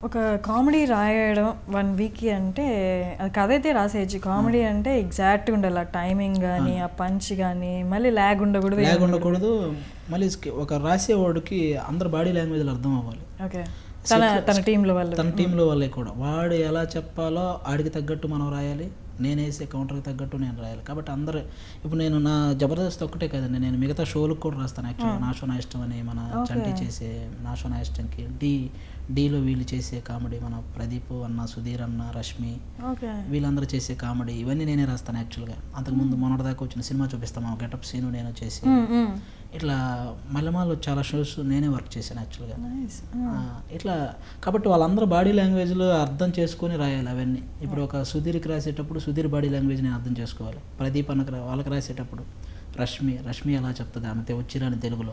ఒక కామెడీ రాయడం వన్ వీక్కి అంటే అది కథ అయితే రాసేయచ్చు కామెడీ అంటే ఎగ్జాక్ట్గా ఉండాలి ఆ టైమింగ్ కానీ ఆ పంచ్ కానీ మళ్ళీ ల్యాగ్ ఉండకూడదు లేక ఉండకూడదు మళ్ళీ స్కి- ఒక రాసేవాడికి అందరు బాడీ లాంగ్వేజ్లు అర్థం అవ్వాలి ఓకే తన తన టీంలో వాళ్ళు తన టీంలో వాళ్ళే కూడా వాడు ఎలా చెప్పాలో ఆడికి తగ్గట్టు మనం రాయాలి నేను వేసే కౌంటర్కి తగ్గట్టు నేను రాయాలి కాబట్టి అందరు ఇప్పుడు నేను నా జబర్దస్త్ ఒక్కటే కదండి నేను మిగతా షోలకు కూడా రాస్తాను యాక్చువల్గా నా షో నా ఇష్టం అని మన చంటి చేసే నా షో నా ఇష్టంకి డి డీలో వీళ్ళు చేసే కామెడీ మన ప్రదీప్ అన్న సుధీర్ అన్న రష్మి ఓకే వీళ్ళందరూ చేసే కామెడీ ఇవన్నీ నేనే రాస్తాను యాక్చువల్గా అంతకుముందు మొన్నటిదాకా వచ్చిన సినిమా చూపిస్తాము గెటప్ సీను నేను చేసి ఇట్లా మల్లెమాలో చాలా షోస్ నేనే వర్క్ చేశాను యాక్చువల్గా నైస్ ఆ, ఇట్లా కాబట్టి వాళ్ళందరూ బాడీ లాంగ్వేజ్లో అర్థం చేసుకొని రాయాలి అవన్నీ ఇప్పుడు ఒక సుధీర్కి రాసేటప్పుడు సుధీర్ బాడీ లాంగ్వేజ్ నేను అర్థం చేసుకోవాలి ప్రదీప్ అన్నకు రా- వాళ్ళకి రాసేటప్పుడు రష్మి రష్మి ఎలా చెప్తుంది ఆమె తె- వచ్చిరాని తెలుగులో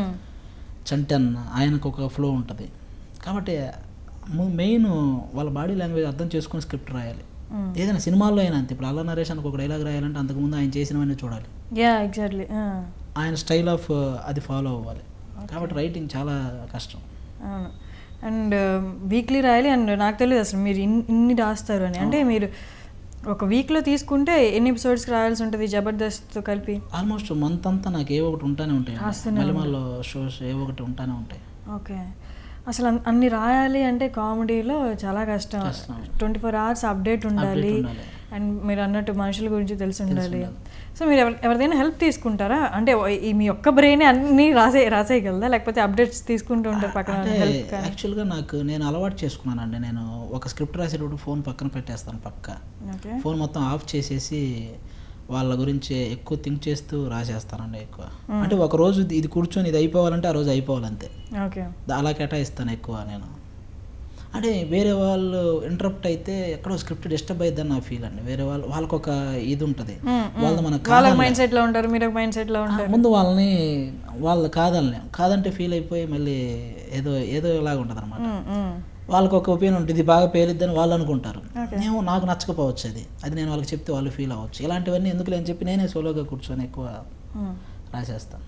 చంటి అన్న ఆయనకు ఒక ఫ్లో ఉంటుంది కాబట్టి మెయిన్ వాళ్ళ బాడీ లాంగ్వేజ్ అర్థం చేసుకొని స్క్రిప్ట్ రాయాలి ఏదైనా సినిమాల్లో అయినా అంతే ఇప్పుడు అల్లా నరేష్ అనుకో ఒక డైలాగ్ రాయాలంటే అంతకుముందు ఆయన చేసినవన్నీ చూడాలి యా ఎగ్జాక్ట్లీ ఆయన స్టైల్ ఆఫ్ అది ఫాలో అవ్వాలి కాబట్టి రైటింగ్ చాలా కష్టం అవును అండ్ వీక్లీ రాయాలి అండ్ నాకు తెలియదు అసలు మీరు ఇన్- ఇన్ని రాస్తారు అని అంటే మీరు ఒక వీక్లో తీసుకుంటే ఎన్ని ఎపిసోడ్స్కి రాయాల్సి ఉంటుంది జబర్దస్త్ కలిపి ఆల్మోస్ట్ మంత్ అంతా నాకు ఏ ఒకటి ఉంటానే ఉంటాయి మల్లెమాల్లో షోస్ ఏ ఒకటి ఉంటానే ఉంటాయి ఓకే అసలు అన్- అన్ని రాయాలి అంటే కామెడీలో చాలా కష్టం కష్టం. ట్వంటీ ఫోర్ అవర్స్ అప్డేట్ ఉండాలి ఉండాలి. అండ్ మీరు అన్నట్టు మనుషుల గురించి తెలిసి ఉండాలి సో మీరు ఎవరి ఎవరిదైనా హెల్ప్ తీసుకుంటారా అంటే ఓ- ఈ మీ ఒక్క బ్రెయిన్ అన్ని రాసే రాసేయగలదా లేకపోతే అప్డేట్స్ తీసుకుంటూ ఉంటారు పక్కన అంటే హెల్ప్ కానీ యాక్చువల్గా నాకు నేను అలవాటు చేసుకున్నానండి నేను ఒక స్క్రిప్ట్ రాసేటప్పుడు ఫోన్ పక్కన పెట్టేస్తాను పక్క ఓకే ఫోన్ మొత్తం ఆఫ్ చేసేసి వాళ్ళ గురించి ఎక్కువ థింక్ చేస్తూ రాసేస్తానండి ఎక్కువ అంటే ఒక రోజు ఇది- ఇది కూర్చొని ఇది అయిపోవాలంటే ఆ రోజు అయిపోవాలంతే ఓకే దా- అలా కేటాయిస్తాను ఎక్కువ నేను అంటే వేరే వాళ్ళు ఇంటరప్ట్ అయితే ఎక్కడో స్క్రిప్ట్ డిస్టర్బ్ అయిద్దని నా ఫీల్ అండి వేరే వాళ్ళు వాళ్ళకి ఒక ఇది ఉంటుంది వాళ్ళది మనకు వాళ్ళ మైండ్ సెట్లో ఉంటారు మీరు ఒక మైండ్ సెట్లో ఉంటారు ముందు వాళ్ళని వాళ్ళు కాదనలే కాదంటే ఫీల్ అయిపోయి మళ్ళీ ఏదో ఏదో ఇలాగ ఉంటుంది అనమాట ఉమ్, ఉమ్. వాళ్ళకి ఒక ఒపీనియన్ ఉంటుంది ఇది బాగా పేలిద్దని వాళ్ళు అనుకుంటారు నేను నాకు నచ్చకపోవచ్చు అది అది నేను వాళ్ళకి చెప్తే వాళ్ళు ఫీల్ అవ్వచ్చు ఇలాంటివన్నీ ఎందుకులే అని చెప్పి నేనే సోలోగా కూర్చొని ఎక్కువ ఉమ్. రాసేస్తాను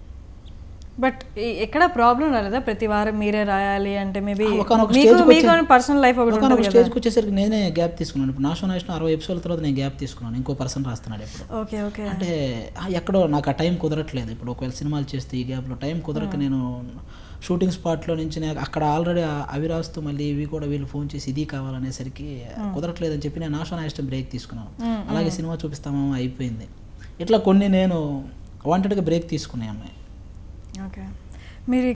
బట్ ఈ- ఎక్కడ ప్రాబ్లం రాలేదా ప్రతి వారం మీరే రాయాలి అంటే మేబీ ఒకనొక మీకు స్టేజ్కి మీకు పర్సనల్ లైఫ్ ఒకటి ఒకనొక ఉంటుంది కదా స్టేజ్కి వచ్చేసరికి నేనే గ్యాప్ తీసుకున్నాను ఇప్పుడు నాశనం నేషనల్ అరవై ఎపిసోడ్ల తర్వాత నేను గ్యాప్ తీసుకున్నాను ఇంకో పర్సన్ రాస్తున్నాడు ఇప్పుడు ఓకే ఓకే అంటే ఆ, ఎక్కడో నాకు ఆ టైం కుదరట్లేదు ఇప్పుడు ఒకవేళ సినిమాలు చేస్తే ఈ గ్యాప్లో టైం కుదరక నేను షూటింగ్ స్పాట్లో నుంచి నేను అక్కడ ఆల్రెడీ అవి రాస్తూ మళ్ళీ ఇవి కూడా వీళ్ళు ఫోన్ చేసి ఇది కావాలనేసరికి కుదరట్లేదని చెప్పి నేను నాశనం ఇష్టం బ్రేక్ తీసుకున్నాను అలాగే సినిమా చూపిస్తామా అయిపోయింది ఇట్లా కొన్ని నేను వాంటెడ్గా బ్రేక్ తీసుకునే అమ్మాయి ఓకే మీరు